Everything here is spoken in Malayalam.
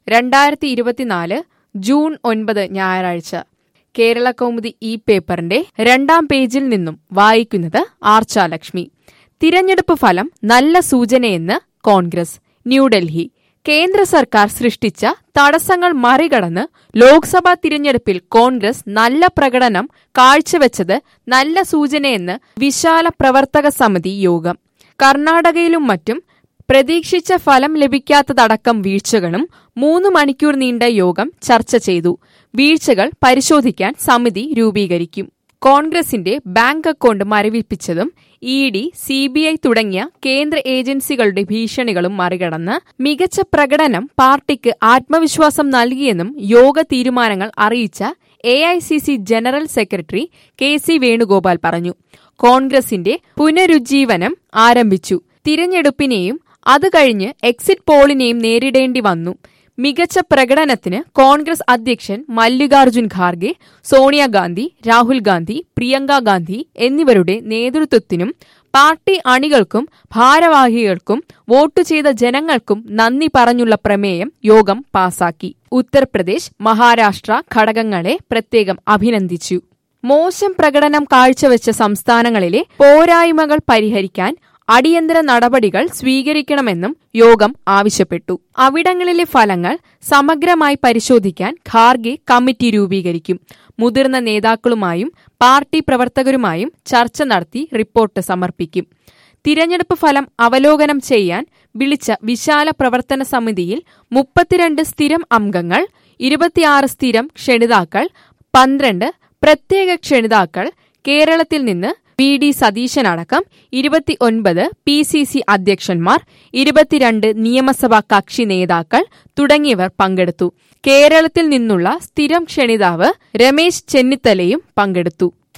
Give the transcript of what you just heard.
രണ്ടായിരത്തി ഇരുപത്തിനാല് ജൂൺ ഒൻപത് ഞായറാഴ്ച കേരള കൗമുദി ഈ പേപ്പറിന്റെ രണ്ടാം പേജിൽ നിന്നും വായിക്കുന്നത് ആർച്ചാലക്ഷ്മി തിരഞ്ഞെടുപ്പ് ഫലം നല്ല സൂചനയെന്ന് കോൺഗ്രസ് ന്യൂഡൽഹി കേന്ദ്ര സർക്കാർ സൃഷ്ടിച്ച തടസ്സങ്ങൾ മറികടന്ന് ലോക്സഭാ തിരഞ്ഞെടുപ്പിൽ കോൺഗ്രസ് നല്ല പ്രകടനം കാഴ്ചവെച്ചത് നല്ല സൂചനയെന്ന് വിശാല പ്രവർത്തക സമിതി യോഗം കർണാടകയിലും മറ്റും പ്രതീക്ഷിച്ച ഫലം ലഭിക്കാത്തതടക്കം വീഴ്ചകളും മൂന്ന് മണിക്കൂർ നീണ്ട യോഗം ചർച്ച ചെയ്തു വീഴ്ചകൾ പരിശോധിക്കാൻ സമിതി രൂപീകരിക്കും കോൺഗ്രസിന്റെ ബാങ്ക് അക്കൗണ്ട് മരവിപ്പിച്ചതും E D C B I തുടങ്ങിയ കേന്ദ്ര ഏജൻസികളുടെ ഭീഷണികളും മറികടന്ന് മികച്ച പ്രകടനം പാർട്ടിക്ക് ആത്മവിശ്വാസം നൽകിയെന്നും യോഗ തീരുമാനങ്ങൾ അറിയിച്ച A I C C general secretary K C Venugopal പറഞ്ഞു കോൺഗ്രസിന്റെ പുനരുജ്ജീവനം ആരംഭിച്ചു തിരഞ്ഞെടുപ്പിനെയും അത് കഴിഞ്ഞ് എക്സിറ്റ് പോളിനെയും നേരിടേണ്ടി വന്നു മികച്ച പ്രകടനത്തിന് കോൺഗ്രസ് അധ്യക്ഷൻ മല്ലികാർജുൻ ഖാർഗെ സോണിയാഗാന്ധി രാഹുൽ ഗാന്ധി പ്രിയങ്ക ഗാന്ധി എന്നിവരുടെ നേതൃത്വത്തിനും പാർട്ടി അണികൾക്കും ഭാരവാഹികൾക്കും വോട്ടു ചെയ്ത ജനങ്ങൾക്കും നന്ദി പറഞ്ഞുള്ള പ്രമേയം യോഗം പാസാക്കി ഉത്തർപ്രദേശ് മഹാരാഷ്ട്ര ഘടകങ്ങളെ പ്രത്യേകം അഭിനന്ദിച്ചു മോശം പ്രകടനം കാഴ്ചവെച്ച സംസ്ഥാനങ്ങളിലെ പോരായ്മകൾ പരിഹരിക്കാൻ അടിയന്തര നടപടികൾ സ്വീകരിക്കണമെന്നും യോഗം ആവശ്യപ്പെട്ടു അവിടങ്ങളിലെ ഫലങ്ങൾ സമഗ്രമായി പരിശോധിക്കാൻ ഖാർഗെ കമ്മിറ്റി രൂപീകരിക്കും മുതിർന്ന നേതാക്കളുമായും പാർട്ടി പ്രവർത്തകരുമായും ചർച്ച നടത്തി റിപ്പോർട്ട് സമർപ്പിക്കും തിരഞ്ഞെടുപ്പ് ഫലം അവലോകനം ചെയ്യാൻ വിളിച്ച വിശാല പ്രവർത്തന സമിതിയിൽ മുപ്പത്തിരണ്ട് സ്ഥിരം അംഗങ്ങൾ ഇരുപത്തിയാറ് സ്ഥിരം ക്ഷണിതാക്കൾ പന്ത്രണ്ട് പ്രത്യേക ക്ഷണിതാക്കൾ കേരളത്തിൽ നിന്ന് വി ഡി സതീശനടക്കം ഇരുപത്തിയൊൻപത് പി സി സി അധ്യക്ഷന്മാർ ഇരുപത്തിരണ്ട് നിയമസഭാ കക്ഷി നേതാക്കൾ തുടങ്ങിയവർ പങ്കെടുത്തു കേരളത്തിൽ നിന്നുള്ള സ്ഥിരം ക്ഷണിതാവ് രമേശ് ചെന്നിത്തലയും പങ്കെടുത്തു